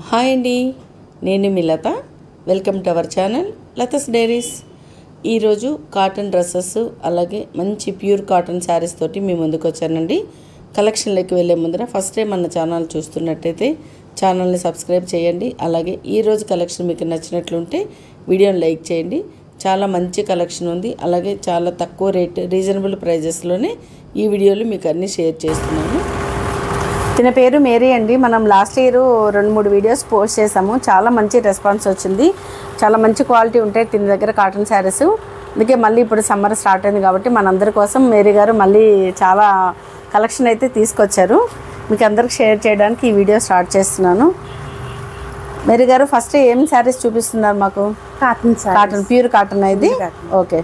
Hi అండి నేను మీ Latha welcome to our channel Latha's diaries ఈరోజు కాటన్ డ్రెస్సెస్ అలాగే మంచి ప్యూర్ కాటన్ శారీస్ తోటి మీ ముందుకు వచ్చానండి కలెక్షన్లోకి వెళ్ళే ముందర ఫస్ట్ టైం మన ఛానల్ చూస్తున్నట్టయితే ఛానల్ని సబ్స్క్రైబ్ చేయండి అలాగే ఈరోజు కలెక్షన్ మీకు నచ్చినట్లుంటే వీడియోని లైక్ చేయండి చాలా మంచి కలెక్షన్ ఉంది అలాగే చాలా తక్కువ రేట్ రీజనబుల్ ప్రైజెస్లోనే ఈ వీడియోలు మీకు అన్నీ షేర్ చేస్తున్నాను తిన పేరు మేరీ అండి మనం లాస్ట్ ఇయర్ రెండు మూడు వీడియోస్ పోస్ట్ చేసాము చాలా మంచి రెస్పాన్స్ వచ్చింది చాలా మంచి క్వాలిటీ ఉంటాయి తిన దగ్గర కాటన్ శారీస్ అందుకే మళ్ళీ ఇప్పుడు సమ్మర్ స్టార్ట్ అయింది కాబట్టి మనందరి కోసం మేరీ గారు మళ్ళీ చాలా కలెక్షన్ అయితే తీసుకొచ్చారు మీకు అందరికి షేర్ చేయడానికి ఈ వీడియో స్టార్ట్ చేస్తున్నాను మేరీ గారు ఫస్ట్ ఏం శారీస్ చూపిస్తున్నారు మాకు cotton sari cotton pure cotton ఇది cotton. ఓకే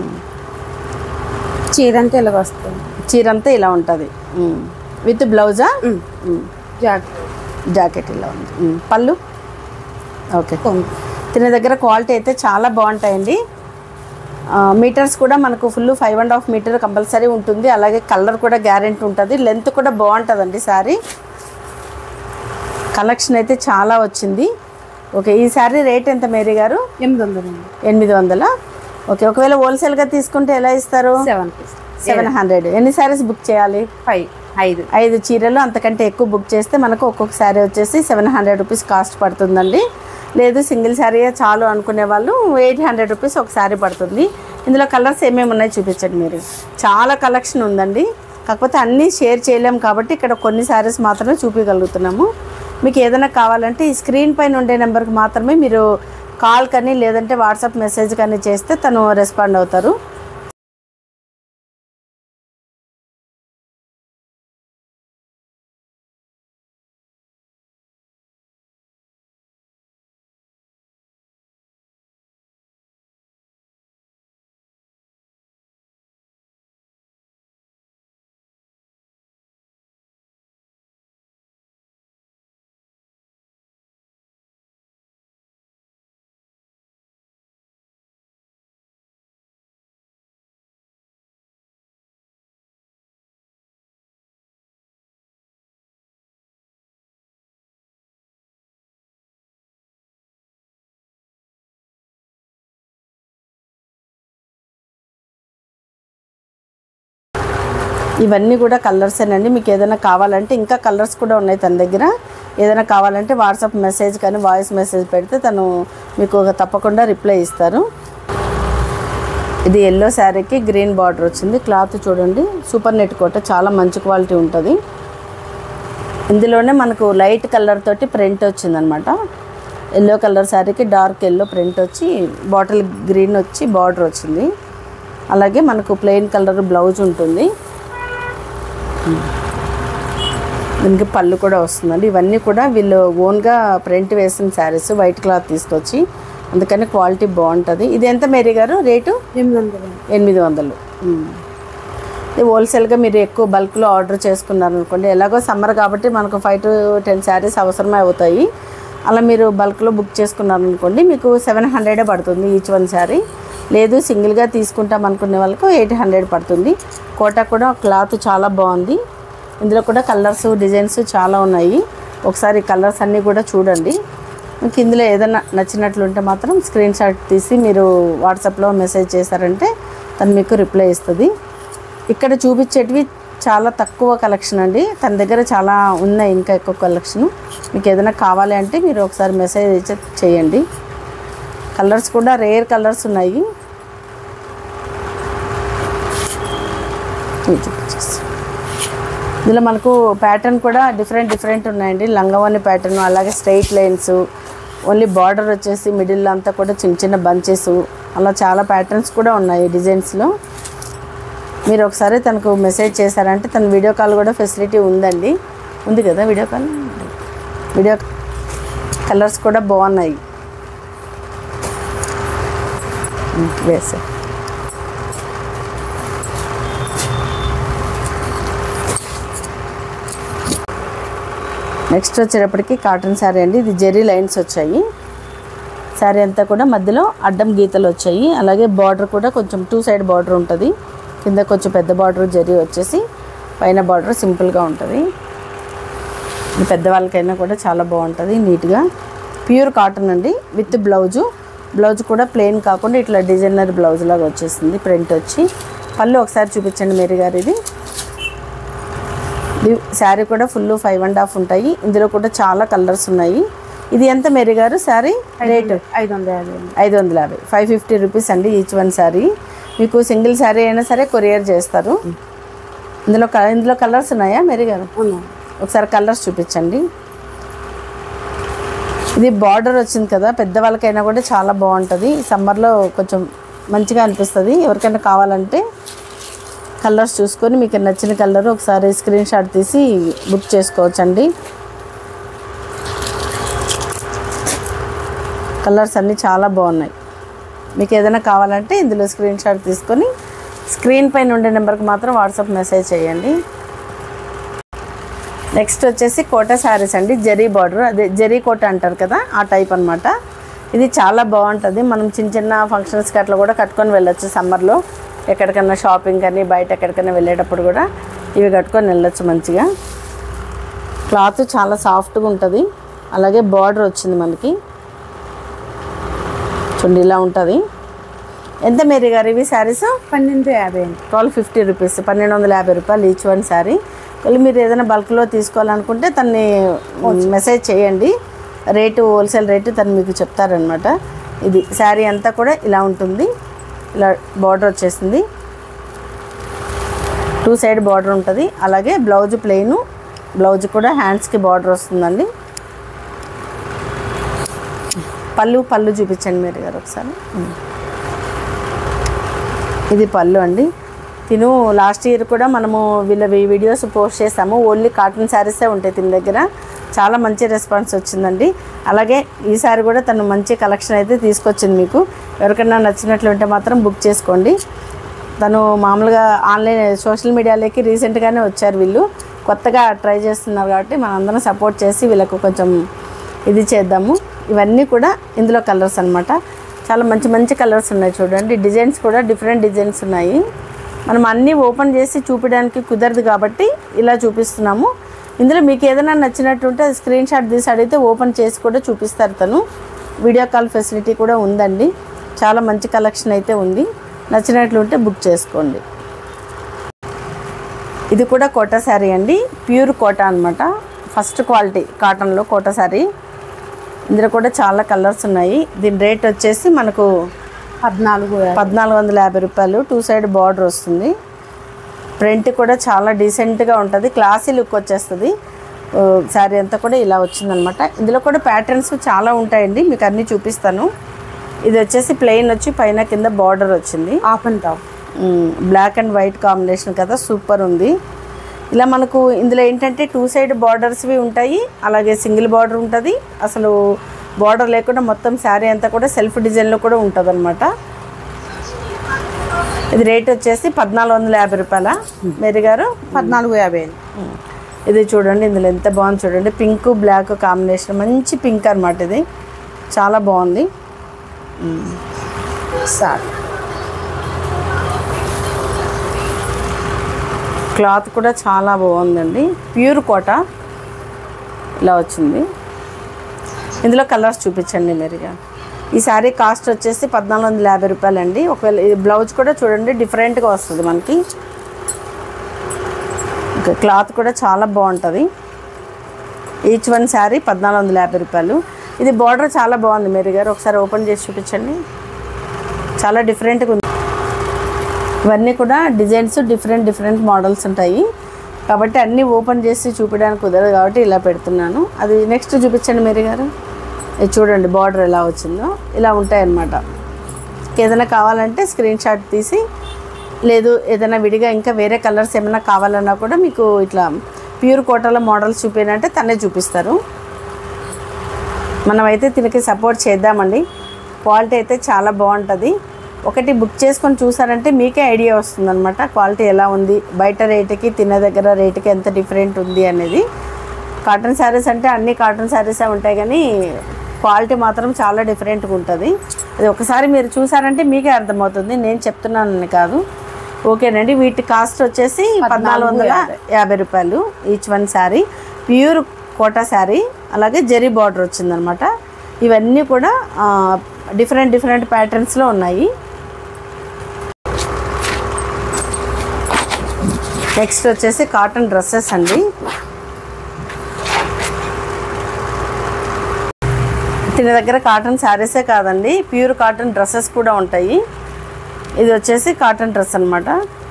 చీర అంతా ఇలాగ వస్తుంది చీర అంతా ఇలా ఉంటుంది విత్ బ్లౌజా జాకెట్ జాకెట్ ఇలా ఉంది మ్మ్. పళ్ళు ఓకే కొంగు తిన దగ్గర క్వాలిటీ అయితే చాలా బాగుంటాయండి ఆ, మీటర్స్ కూడా మనకు full five and half metre compulsory ఉంటుంది అలాగే కలర్ కూడా గ్యారెంటీ ఉంటుంది లెంత్ కూడా బాగుంటుందండి సారీ కలెక్షన్ అయితే చాలా వచ్చింది ఓకే ఈ సారీ రేట్ ఎంత మేరీ గారు ఎనిమిది వందలండి ఎనిమిది వందల ఓకే ఒకవేళ హోల్సేల్గా తీసుకుంటే ఎలా ఇస్తారు సెవెన్ పీస్ సెవెన్ హండ్రెడ్ ఎన్ని సారీస్ బుక్ చేయాలి ఫైవ్ ఐదు ఐదు చీరలు అంతకంటే ఎక్కువ బుక్ చేస్తే మనకు ఒక్కొక్క శారీ వచ్చేసి సెవెన్ హండ్రెడ్ రూపీస్ కాస్ట్ పడుతుందండి లేదు సింగిల్ శారీ చాలు అనుకునే వాళ్ళు ఎయిట్ హండ్రెడ్ రూపీస్ ఒక శారీ పడుతుంది ఇందులో కలర్స్ ఏమేమి ఉన్నాయో చూపించండి మీరు చాలా కలెక్షన్ ఉందండి కాకపోతే అన్నీ షేర్ చేయలేం కాబట్టి ఇక్కడ కొన్ని శారీస్ మాత్రమే చూపించగలుగుతున్నాము మీకు ఏదైనా కావాలంటే ఈ స్క్రీన్ పైన ఉండే నెంబర్కి మాత్రమే మీరు కాల్ కానీ లేదంటే వాట్సాప్ మెసేజ్ కానీ చేస్తే తను రెస్పాండ్ అవుతారు ఇవన్నీ కూడా కలర్సేనండి మీకు ఏదైనా కావాలంటే ఇంకా కలర్స్ కూడా ఉన్నాయి తన దగ్గర ఏదైనా కావాలంటే వాట్సాప్ మెసేజ్ కానీ వాయిస్ మెసేజ్ పెడితే తను మీకు ఒక తప్పకుండా రిప్లై ఇస్తారు ఇది ఎల్లో శారీకి గ్రీన్ బార్డర్ వచ్చింది క్లాత్ చూడండి సూపర్ నెట్ కోట చాలా మంచి క్వాలిటీ ఉంటుంది ఇందులోనే మనకు లైట్ కలర్ తోటి ప్రింట్ వచ్చిందనమాట ఎల్లో కలర్ శారీకి డార్క్ ఎల్లో ప్రింట్ వచ్చి బాటిల్ గ్రీన్ వచ్చి బార్డర్ వచ్చింది అలాగే మనకు ప్లెయిన్ కలర్ బ్లౌజ్ ఉంటుంది దీనికి పళ్ళు కూడా వస్తుందండి ఇవన్నీ కూడా వీళ్ళు ఓన్గా ప్రింట్ వేసిన శారీస్ వైట్ క్లాత్ తీసుకొచ్చి అందుకని క్వాలిటీ బాగుంటుంది ఇది ఎంత మేరీ గారు రేటు ఎనిమిది వందలండి ఎనిమిది వందలు మ్మ్. ఇది హోల్సేల్గా మీరు ఎక్కువ బల్క్లో ఆర్డర్ చేసుకున్నారు అనుకోండి ఎలాగో సమ్మర్ కాబట్టి మనకు ఫైవ్ టు టెన్ శారీస్ అవసరమే అవుతాయి అలా మీరు బల్క్లో బుక్ చేసుకున్నారు అనుకోండి మీకు సెవెన్ హండ్రెడే పడుతుంది ఈచ్ వన్ శారీ లేదు సింగిల్గా తీసుకుంటాం అనుకునే వాళ్ళకు ఎయిట్ హండ్రెడ్ పడుతుంది కోట కూడా క్లాత్ చాలా బాగుంది ఇందులో కూడా కలర్స్ డిజైన్స్ చాలా ఉన్నాయి ఒకసారి కలర్స్ అన్నీ కూడా చూడండి మీకు ఇందులో ఏదైనా నచ్చినట్లుంటే మాత్రం స్క్రీన్ షాట్ తీసి మీరు వాట్సాప్లో మెసేజ్ చేశారంటే తను మీకు రిప్లై ఇస్తుంది ఇక్కడ చూపించేటివి చాలా తక్కువ కలెక్షన్ అండి తన దగ్గర చాలా ఉన్నాయి ఇంకా ఎక్కువ కలెక్షన్ మీకు ఏదైనా కావాలి అంటే మీరు ఒకసారి మెసేజ్ ఇచ్చే చేయండి కలర్స్ కూడా రేర్ కలర్స్ ఉన్నాయి ఇవి చూపించేస్తాను ఇందులో మనకు ప్యాటర్న్ కూడా డిఫరెంట్ డిఫరెంట్ ఉన్నాయండి లంగవని ప్యాటర్న్ అలాగే స్ట్రైట్ లైన్స్ ఓన్లీ బార్డర్ వచ్చేసి మిడిల్ అంతా కూడా చిన్న చిన్న బంచెస్ అలా చాలా ప్యాటర్న్స్ కూడా ఉన్నాయి డిజైన్స్లో మీరు ఒకసారి తనకు మెసేజ్ చేశారంటే తన వీడియో కాల్ కూడా ఫెసిలిటీ ఉందండి ఉంది కదా వీడియో కాల్ వీడియో కలర్స్ కూడా బాగున్నాయి వేసే నెక్స్ట్ వచ్చేటప్పటికి కాటన్ శారీ అండి ఇది జెరీ లైన్స్ వచ్చాయి శారీ అంతా కూడా మధ్యలో అడ్డం గీతలు వచ్చాయి అలాగే బార్డర్ కూడా కొంచెం టూ సైడ్ బార్డర్ ఉంటుంది కింద కొంచెం పెద్ద బార్డర్ జరీ వచ్చేసి పైన బార్డర్ సింపుల్గా ఉంటుంది ఇది పెద్దవాళ్ళకైనా కూడా చాలా బాగుంటుంది నీట్గా ప్యూర్ కాటన్ అండి విత్ బ్లౌజు బ్లౌజ్ కూడా ప్లెయిన్ కాకుండా ఇట్లా డిజైనర్ బ్లౌజ్ లాగా వచ్చేసింది ప్రింట్ వచ్చి పళ్ళు ఒకసారి చూపించండి మేరీ గారు ఇది ఇది శారీ కూడా ఫుల్ ఫైవ్ అండ్ హాఫ్ ఉంటాయి ఇందులో కూడా చాలా కలర్స్ ఉన్నాయి ఇది ఎంత మేరీ గారు శారీ రేటు ఐదు వందల యాభై అండి ఐదు వందల యాభై ఫైవ్ ఫిఫ్టీ రూపీస్ అండి ఈచ్ వన్ శారీ మీకు సింగిల్ శారీ అయినా సరే కొరియర్ చేస్తారు ఇందులో క- ఇందులో కలర్స్ ఉన్నాయా మేరీ గారు ఉన్నాయి ఒకసారి కలర్స్ చూపించండి ఇది బార్డర్ వచ్చింది కదా పెద్దవాళ్ళకైనా కూడా చాలా బాగుంటుంది సమ్మర్లో కొంచెం మంచిగా అనిపిస్తుంది ఎవరికైనా కావాలంటే కలర్స్ చూసుకొని మీకు నచ్చిన కలర్ ఒకసారి స్క్రీన్ షాట్ తీసి బుక్ చేసుకోవచ్చండి కలర్స్ అన్నీ చాలా బాగున్నాయి మీకు ఏదైనా కావాలంటే ఇందులో స్క్రీన్ షాట్ తీసుకొని స్క్రీన్ పైన ఉండే నెంబర్కి మాత్రం వాట్సాప్ మెసేజ్ చేయండి నెక్స్ట్ వచ్చేసి కోట శారీస్ అండి జరీ బార్డర్ అదే జరీ కోట అంటారు కదా ఆ టైప్ అన్నమాట ఇది చాలా బాగుంటుంది మనం చిన్న చిన్న ఫంక్షన్స్కి అట్లా కూడా కట్టుకొని వెళ్ళొచ్చు సమ్మర్లో ఎక్కడికన్నా షాపింగ్ కానీ బయట ఎక్కడికైనా వెళ్ళేటప్పుడు కూడా ఇవి కట్టుకొని వెళ్ళొచ్చు మంచిగా క్లాత్ చాలా సాఫ్ట్గా ఉంటుంది అలాగే బార్డర్ వచ్చింది మనకి చూడండి ఇలా ఉంటుంది ఎంత మేరీ గారు ఇవి శారీస్ పన్నెండు యాభై అండి ట్వెల్వ్ ఫిఫ్టీ రూపీస్ పన్నెండు వందల యాభై రూపాయలు ఈచ్ వన్ శారీ ఒకవేళ మీరు ఏదైనా బల్క్లో తీసుకోవాలనుకుంటే తన్ని మెసేజ్ చేయండి రేటు హోల్సేల్ రేటు తను మీకు చెప్తారనమాట ఇది శారీ అంతా కూడా ఇలా ఉంటుంది ఇలా బార్డర్ వచ్చేసింది టూ సైడ్ బార్డర్ ఉంటుంది అలాగే బ్లౌజ్ ప్లెయిన్ బ్లౌజ్ కూడా హ్యాండ్స్కి బార్డర్ వస్తుందండి పళ్ళు పళ్ళు చూపించండి మీరు గారు ఒకసారి ఇది పళ్ళు అండి తిను లాస్ట్ ఇయర్ కూడా మనము వీళ్ళ వీ- వీడియోస్ పోస్ట్ చేసాము ఓన్లీ కాటన్ శారీసే ఉంటాయి తిన దగ్గర చాలా మంచి రెస్పాన్స్ వచ్చిందండి అలాగే ఈసారి కూడా తను మంచి కలెక్షన్ అయితే తీసుకొచ్చింది మీకు ఎవరికైనా నచ్చినట్లు ఉంటే మాత్రం బుక్ చేసుకోండి తను మామూలుగా ఆన్లైన్ సోషల్ మీడియాలోకి రీసెంట్గానే వచ్చారు వీళ్ళు కొత్తగా ట్రై చేస్తున్నారు కాబట్టి మనందరం సపోర్ట్ చేసి వీళ్ళకు కొంచెం ఇది చేద్దాము ఇవన్నీ కూడా ఇందులో కలర్స్ అన్నమాట చాలా మంచి మంచి కలర్స్ ఉన్నాయి చూడండి డిజైన్స్ కూడా డిఫరెంట్ డిజైన్స్ ఉన్నాయి మనం అన్నీ ఓపెన్ చేసి చూపించడానికి కుదరదు కాబట్టి ఇలా చూపిస్తున్నాము ఇందులో మీకు ఏదైనా నచ్చినట్టుంటే అది స్క్రీన్ షాట్ తీసి అడిగితే ఓపెన్ చేసి కూడా చూపిస్తారు తను వీడియో కాల్ ఫెసిలిటీ కూడా ఉందండి చాలా మంచి కలెక్షన్ అయితే ఉంది నచ్చినట్లుంటే బుక్ చేసుకోండి ఇది కూడా కోటా శారీ అండి ప్యూర్ కోటా అనమాట ఫస్ట్ క్వాలిటీ కాటన్లో కోటా శారీ ఇందులో కూడా చాలా కలర్స్ ఉన్నాయి దీని రేట్ వచ్చేసి మనకు పద్నాలుగు యాభై. పద్నాలుగు వందల యాభై రూపాయలు టూ సైడ్ బార్డర్ వస్తుంది ప్రింట్ కూడా చాలా డీసెంట్గా ఉంటుంది క్లాసీ లుక్ వచ్చేస్తుంది ఓ, శారీ అంతా కూడా ఇలా వచ్చిందనమాట ఇందులో కూడా ప్యాటర్న్స్ చాలా ఉంటాయండి మీకు అన్నీ చూపిస్తాను ఇది వచ్చేసి ప్లెయిన్ వచ్చి పైన కింద బార్డర్ వచ్చింది half and top black and white combination కదా సూపర్ ఉంది ఇలా మనకు ఇందులో ఏంటంటే టూ సైడ్ బార్డర్స్వి ఉంటాయి అలాగే సింగిల్ బార్డర్ ఉంటుంది అసలు బార్డర్ లేకుండా మొత్తం శారీ అంతా కూడా సెల్ఫ్ డిజైన్లో కూడా ఉంటుంది అనమాట ఇది రేట్ వచ్చేసి పద్నాలుగు వందల యాభై రూపాయల మేరీ గారు పద్నాలుగు యాభై అండి ఇది చూడండి ఇందులో ఎంత బాగుంది చూడండి పింక్ బ్లాక్ కాంబినేషన్ మంచి పింక్ అనమాట ఇది చాలా బాగుంది సార్ క్లాత్ కూడా చాలా బాగుందండి ప్యూర్ కోట ఇలా వచ్చింది ఇందులో కలర్స్ చూపించండి మీరుగా ఈ శారీ కాస్ట్ వచ్చేసి పద్నాలుగు వందల యాభై రూపాయలండి ఒకవేళ ఈ బ్లౌజ్ కూడా చూడండి డిఫరెంట్గా వస్తుంది మనకి ఇంకా క్లాత్ కూడా చాలా బాగుంటుంది ఈచ్ వన్ శారీ పద్నాలుగు వందల యాభై రూపాయలు ఇది బార్డర్ చాలా బాగుంది మీరు గారు ఒకసారి ఓపెన్ చేసి చూపించండి చాలా డిఫరెంట్గా ఉంది ఇవన్నీ కూడా డిజైన్స్ డిఫరెంట్ డిఫరెంట్ మోడల్స్ ఉంటాయి కాబట్టి అన్నీ ఓపెన్ చేసి చూపించడానికి కుదరదు కాబట్టి ఇలా పెడుతున్నాను అది నెక్స్ట్ చూపించండి మేరీ గారు ఇది చూడండి బార్డర్ ఎలా వచ్చిందో ఇలా ఉంటాయి అన్నమాట ఏదైనా కావాలంటే స్క్రీన్ షాట్ తీసి లేదు ఏదైనా విడిగా ఇంకా వేరే కలర్స్ ఏమైనా కావాలన్నా కూడా మీకు ఇట్లా ప్యూర్ కోటలో మోడల్స్ చూపించాలంటే తనే చూపిస్తారు మనమైతే దీనికి సపోర్ట్ చేద్దామండి క్వాలిటీ అయితే చాలా బాగుంటుంది ఒకటి బుక్ చేసుకొని చూసారంటే మీకే ఐడియా వస్తుందన్నమాట క్వాలిటీ ఎలా ఉంది బయట రేటుకి తినే దగ్గర రేటుకి ఎంత డిఫరెంట్ ఉంది అనేది కాటన్ శారీస్ అంటే అన్ని కాటన్ శారీసే ఉంటాయి కానీ క్వాలిటీ మాత్రం చాలా డిఫరెంట్గా ఉంటుంది అది ఒకసారి మీరు చూసారంటే మీకే అర్థమవుతుంది నేను చెప్తున్నానని కాదు ఓకేనండి వీటి కాస్ట్ వచ్చేసి పద్నాలుగు వందల యాభై రూపాయలు each one sari pure Kota sari అలాగే జెరీ బార్డర్ వచ్చిందనమాట ఇవన్నీ కూడా డిఫరెంట్ డిఫరెంట్ ప్యాటర్న్స్లో ఉన్నాయి నెక్స్ట్ వచ్చేసి కాటన్ డ్రెస్సెస్ అండి దీని దగ్గర కాటన్ శారీసే కాదండి ప్యూర్ కాటన్ డ్రెస్సెస్ కూడా ఉంటాయి ఇది వచ్చేసి కాటన్ డ్రెస్ అనమాట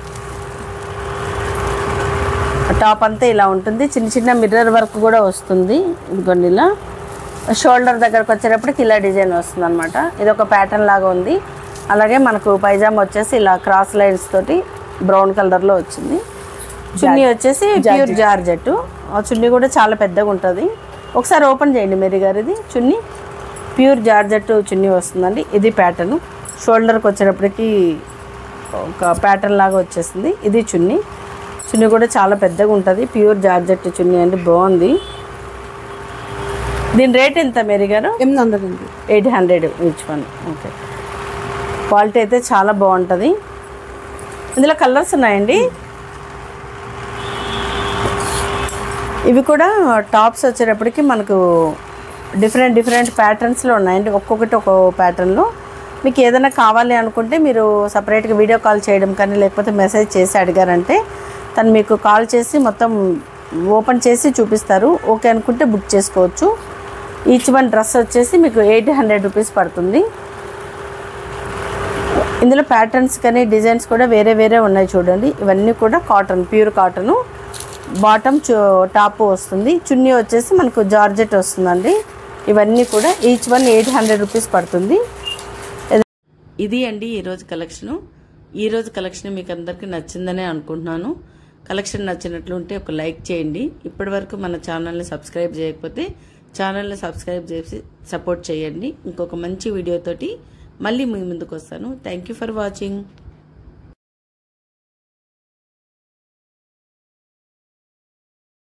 టాప్ అంతా ఇలా ఉంటుంది చిన్న చిన్న మిర్రర్ వర్క్ కూడా వస్తుంది ఇదిగోండి ఇలా షోల్డర్ దగ్గరకు వచ్చేటప్పటికి ఇలా డిజైన్ వస్తుంది అనమాట ఇది ఒక ప్యాటర్న్ లాగా ఉంది అలాగే మనకు పైజామా వచ్చేసి ఇలా క్రాస్ లైన్స్ తోటి బ్రౌన్ కలర్లో వచ్చింది చున్నీ వచ్చేసి ప్యూర్ జార్జెట్ ఆ చున్నీ కూడా చాలా పెద్దగా ఉంటుంది ఒకసారి ఓపెన్ చేయండి మేరీ గారు ఇది చున్నీ ప్యూర్ జార్జెట్ చున్నీ వస్తుందండి ఇది ప్యాటర్న్ షోల్డర్కి వచ్చేటప్పటికి ఒక ప్యాటర్న్ లాగా వచ్చేసింది ఇది చున్నీ చున్నీ కూడా చాలా పెద్దగా ఉంటుంది ప్యూర్ జార్జెట్ చున్నీ అండి బాగుంది దీని రేట్ ఎంత మేరీ గారు ఎనిమిది వందలు అండి eight hundred each one okay quality అయితే చాలా బాగుంటుంది ఇందులో కలర్స్ ఉన్నాయండి ఇవి కూడా టాప్స్ వచ్చేటప్పటికి మనకు డిఫరెంట్ డిఫరెంట్ ప్యాటర్న్స్లో ఉన్నాయండి ఒక్కొక్కటి ఒక్కో ప్యాటర్న్లో మీకు ఏదైనా కావాలి అనుకుంటే మీరు సపరేట్గా వీడియో కాల్ చేయడం కానీ లేకపోతే మెసేజ్ చేసి అడిగారంటే తను మీకు కాల్ చేసి మొత్తం ఓపెన్ చేసి చూపిస్తారు ఓకే అనుకుంటే బుక్ చేసుకోవచ్చు ఈచ్ వన్ డ్రెస్ వచ్చేసి మీకు ఎయిట్ హండ్రెడ్ రూపీస్ పడుతుంది ఇందులో ప్యాటర్న్స్ కానీ డిజైన్స్ కూడా వేరే వేరే ఉన్నాయి చూడండి ఇవన్నీ కూడా cotton pure cotton bottom top వస్తుంది చున్నీ వచ్చేసి మనకు జార్జెట్ వస్తుందండి ఇవన్నీ కూడా each one eight hundred rupees పడుతుంది ఇది అండి ఈరోజు కలెక్షను ఈరోజు కలెక్షన్ మీకు అందరికీ నచ్చిందనే అనుకుంటున్నాను కలెక్షన్ నచ్చినట్లు ఉంటే ఒక లైక్ చేయండి ఇప్పటివరకు మన ఛానల్ని సబ్స్క్రైబ్ చేయకపోతే ఛానల్ని సబ్స్క్రైబ్ చేసి సపోర్ట్ చేయండి ఇంకొక మంచి వీడియోతోటి మళ్ళీ మీ ముందుకు వస్తాను థ్యాంక్ యూ ఫర్ వాచింగ్